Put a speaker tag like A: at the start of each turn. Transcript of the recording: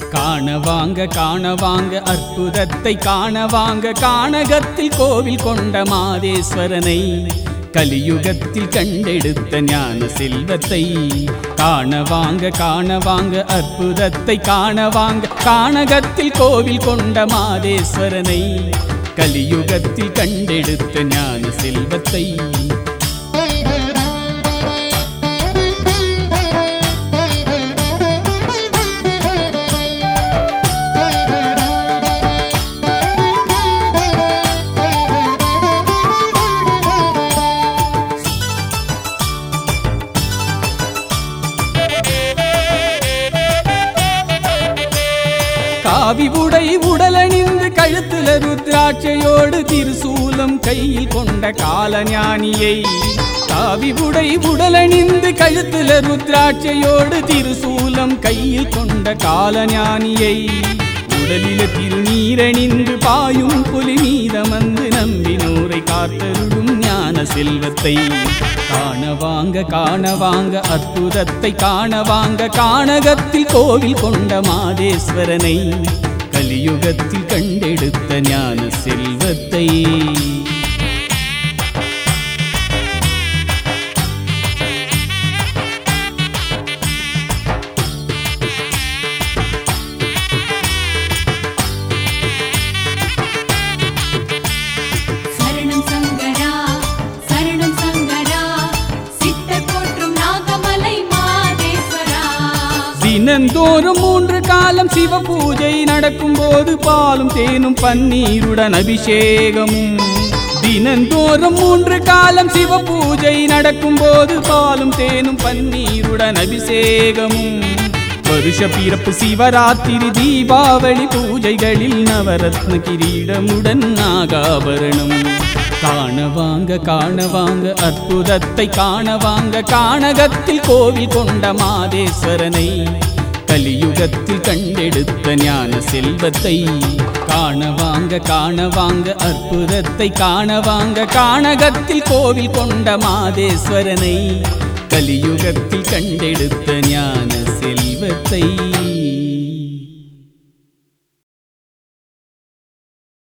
A: காண வாங்க காண வாங்க அற்புதத்தை காண வாங்க கானகத்தில் கோவில் கொண்ட மாதேஸ்வரனை கலியுகத்தில் கண்டெடுத்த ஞான செல்வத்தை காண வாங்க காண வாங்க அற்புதத்தை காண வாங்க கானகத்தில் கோவில் கொண்ட மாதேஸ்வரனை கலியுகத்தில் கண்டெடுத்த ஞான செல்வத்தை காவி உடை உடலணிந்து கழுத்துல ருத்ராட்சையோடு திருசூலம் கையில் கொண்ட காலஞானியை காவி உடை உடலணிந்து கழுத்துல ருத்ராட்சையோடு திருசூலம் கையில் கொண்ட காலஞானியை உடலில திருநீரணிந்து பாயும் புலி மீதமந்து நம்பினூரை காத்தருடும் ஞான செல்வத்தை காண வாங்க காண வாங்க அற்புதத்தை காண வாங்க கானகத்தில் கோவில் கொண்ட மாதேஸ்வரனை கலியுகத்தில் கண்டெடுத்த ஞான செல்வத்தை
B: சரணம் சங்கரா சரணம் சங்கரா சித்தர் போற்றும் நாகமலை மாதேஸ்வரா
A: தினந்தோறும் மூன்று காலம் சிவ பூஜை நடக்கும் போது பாலும் தேனும் பன்னீருடன் அபிஷேகமும் தினந்தோறும் மூன்று காலம் சிவ பூஜை நடக்கும் போது பாலும் தேனும் பன்னீருடன் அபிஷேகமும் வருஷ பிறப்பு சிவராத்திரி தீபாவளி பூஜைகளில் நவரத்ன கிரீடமுடன் நாகாபரணம் காண வாங்க காண வாங்க அற்புதத்தை காண வாங்க கானகத்தில் கோவில் கொண்ட மாதேஸ்வரனை கலியுகத்தில் கண்டெடுத்த ஞான செல்வத்தை காண வாங்க காண வாங்க அற்புதத்தை காண வாங்க கானகத்தில் கோவில் கொண்ட மாதேஸ்வரனை கலியுகத்தில் கண்டெடுத்த ஞான செல்வத்தை